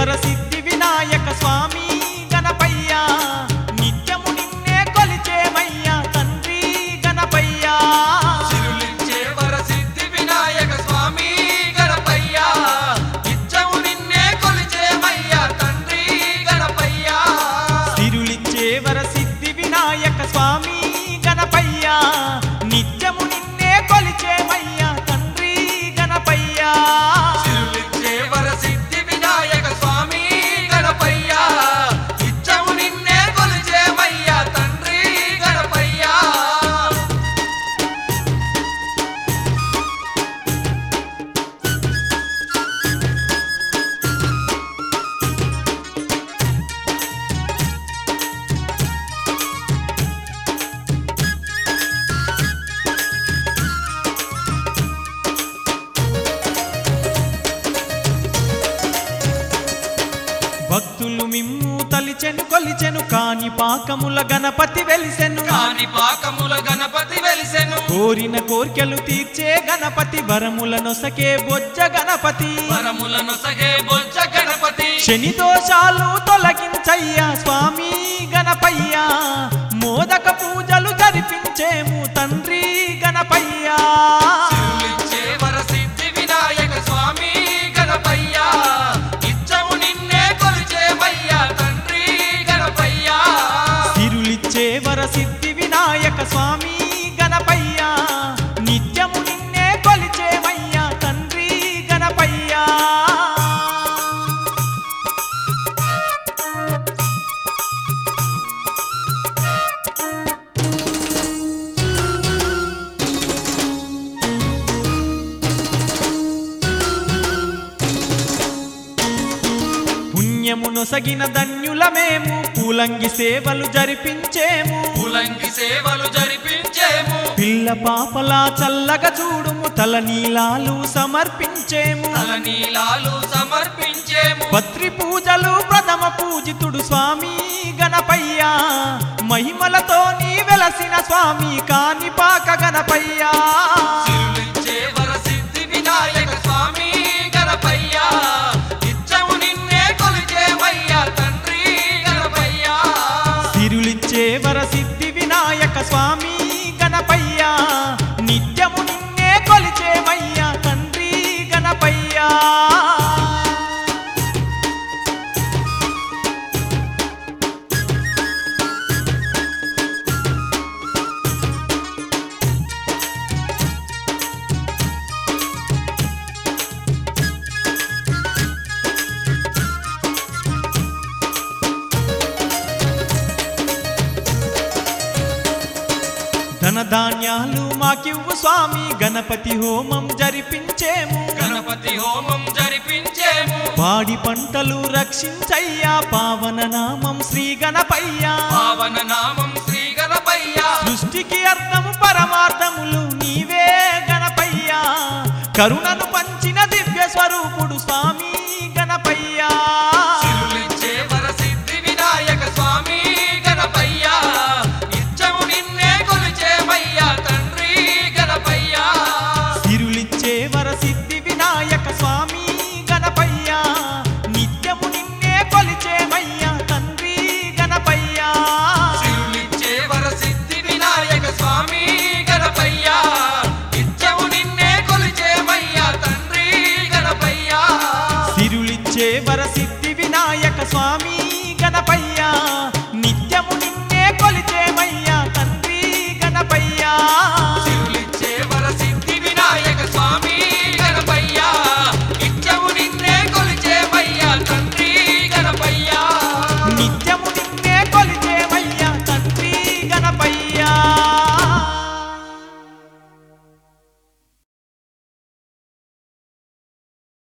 వరసిద్ధి వినాయక స్వామి గణపయ్య నిత్యము నిన్నే కొలిచేమయ్యా తండ్రి గణపయ్యా సిరులిచ్చే వరసిద్ధి వినాయక స్వామి గణపయ్య నిత్యము నిన్నే కొలిచేమయ్యా తండ్రి గణపయ్య సిరులిచ్చే వరసిద్ధి వినాయక స్వామి గణపయ్య నిత్యము నిన్నే కొలిచేమయ్యా తండ్రి గణపయ్యా సిరులిచ్చే వరసిద్ధి వినాయక స్వామి గణపయ్య నిత్యము నిన్నే కొలిచేమయ్యా తండ్రి గణపయ్య భక్తులు మిమ్ము తలిచెను కొలిచెను కాని పాకముల గణపతి వెలిసెను కాని పాకముల గణపతి వెలిసెను కోరిన కోర్కెలు తీర్చే గణపతి వరముల నొసకే బొజ్జ గణపతి వరములను సగే బొజ్జ గణపతి శని దోషాలు తొలగించయ్యా స్వామి గణపయ్యా మోదక పూజలు జరిపించేము తండ్రి గణపయ్యా సిరులిచ్చే వరసిద్ధి వినాయక స్వామి గణపయ్య నిత్యము నిన్నే కొలిచేమయ్యా తండ్రి గణపయ్య సిరులిచ్చే వరసిద్ధి వినాయక స్వామి గణపయ్యా నిత్యము నిన్నే కొలిచేమయ్యా తండ్రి గణపయ్యా పుణ్యము నొసగిన ధన్యులమేము పూలంగి సేవలు జరిపించేము పులంగి సేవలు జరిపించేము పిల్ల పాపలా చల్లగా చూడుము తల నీలాలు సమర్పించేము తల నీలాలు సమర్పించేము పత్రి పూజలు ప్రథమ పూజితుడు స్వామి గణపయ్యా మహిమలతో నీ వెలసిన స్వామి కాని పాక గణపయ్యా సిరులిచ్చే వరసిద్ధి వినాయక స్వామి గణపయ్య నిత్యము నిన్నే కొలిచేమయ్యా తండ్రి గణపయ్య సిరులిచ్చే వరసిద్ధి వినాయక స్వామి గణపయ్యా నిత్యము నిన్నే కొలిచేమయ్యా తండ్రి గణపయ్యా ధనధాన్యాలు మాకివ్వు స్వామి గణపతి హోమం జరిపించేము గణపతి హోమం జరిపించేము పాడి పంటలు రక్షించయ్యా పావన నామం శ్రీ గణపయ్యా పావన నామం శ్రీ గణపయ్య సృష్టికి అర్థము పరమార్థములు నీవే గణపయ్యా కరుణను